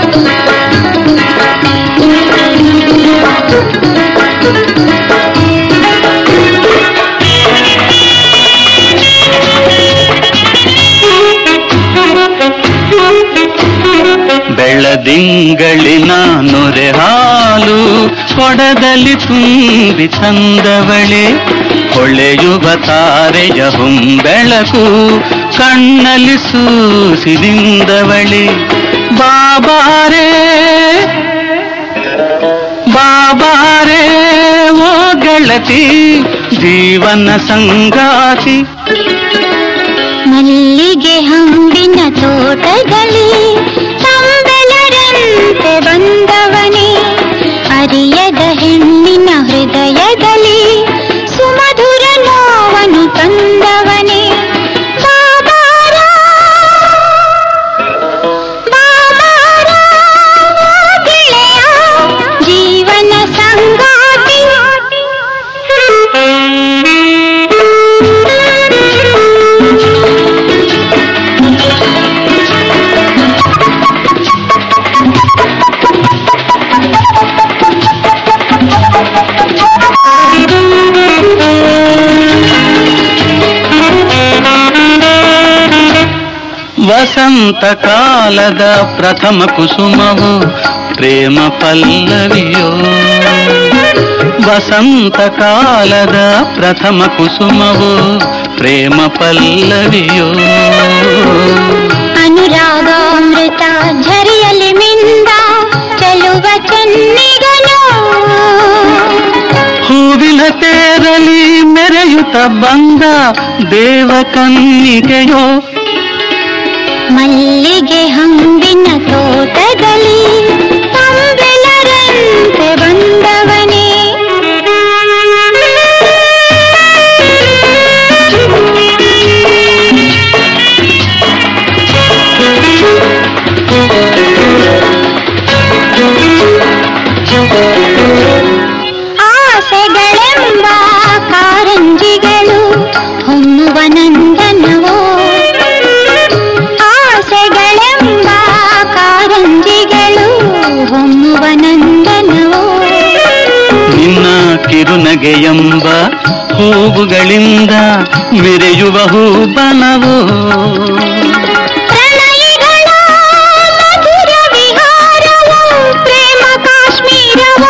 ಬೆಳದಿಂಗಳಿನ ನೊರೆ ಹಾಲು ಕೊಡದಲ್ಲಿ ತುಂಬಿ ತಂದವಳೆ ಹೊಳೆಯುವ ತಾರೆಯ ಹೊಂಬೆಳಕು ಕಣ್ಣಲ್ಲಿ ಸೂಸಿದಿಂದವಳೆ ಬಾಬಾರೇ ಬಾಬಾರೇ ಓ ಗೆಳತಿ ಜೀವನ ಸಂಗಾತಿ ಮಲ್ಲಿಗೆ ಹಂಬಿನ ತೋಟದಲ್ಲಿ ತಂಬೆಲರಂತೆ ಬಂದವನೇ ಅರಿಯದ ಹೆಣ್ಣಿನ ಹೃದಯದಲ್ಲಿ ಸುಮಧುರ ನೋವನು ತಂದವನೇ ಬಾಬಾರ ಬಾಬಾರ ಓ ಗೆಳೆಯ ಜೀವನ ಸಂಗಾತಿ ವಸಂತ ಕಾಲದ ಪ್ರಥಮ ಕುಸುಮವು ಪ್ರೇಮ ಪಲ್ಲವಿಯೋ ವಸಂತ ಕಾಲದ ಪ್ರಥಮ ಕುಸುಮವು ಪ್ರೇಮ ಪಲ್ಲವಿಯೋ ಅನುರಾಗಾಮೃತ ಝರಿಯಲಿ ಮಿಂದ ಚೆಲುವ ಚೆನ್ನಿಗನು ಹೂವಿನ ತೇರಲಿ ಮೆರೆಯುತ್ತ ಬಂದ ದೇವ ಕನ್ನಿಗೆಯೋ ಮಲ್ಲಿಗೆ ಹಂಬಿನ ತೋಟದಲ್ಲಿ ತಂಬೆಲರಂತೆ ಬಂದವನೇ ಆಸೆಗಳೆಂಬ ಕಾರಂಜಿಗಳು ಹೊಮ್ಮುವ ನಂದನವೋ ಆಸೆಗಳೆಂಬ ಕಾರಂಜಿಗಳು ಹೊಮ್ಮುವ ನಂದನವೋ ನಿನ್ನ ಕಿರುನಗೆ ಎಂಬ ಹೂವುಗಳಿಂದ ವಿರೆಯುವ ಹೂಬನವೋ ಪ್ರಣಯಿಗಳ ಮಧುರ ವಿಹಾರವು ಪ್ರೇಮ ಕಾಶ್ಮೀರವು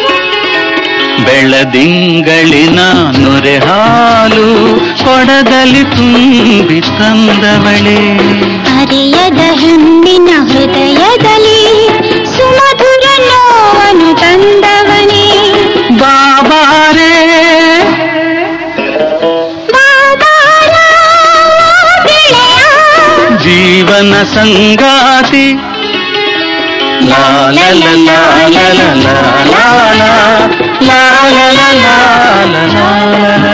ಬೆಳದಿಂಗಳಿನ ನೊರೆ ಹಾಲು ಕೊಡದಲ್ಲಿ ತುಂಬಿ ತಂದವಳೆ ಅರಿಯದ ಹೆಣ್ಣಿನ ಹೃದಯದಲ್ಲಿ ಸುಮಧುರ ನೋವನ್ನು ತಂದವನೇ ಬಾಬಾರೇ ಬಾಬಾರ ಗೆಳೆಯ ಜೀವನ ಸಂಗಾತಿ ಲಾ ಲ ಲ ಲಾ ಲ ಲ ಲಾ ಲಾ ಲಾ ಲಾ ಲ ಲ ಲಾ ಲ ಲಾ ಲ ಲಾ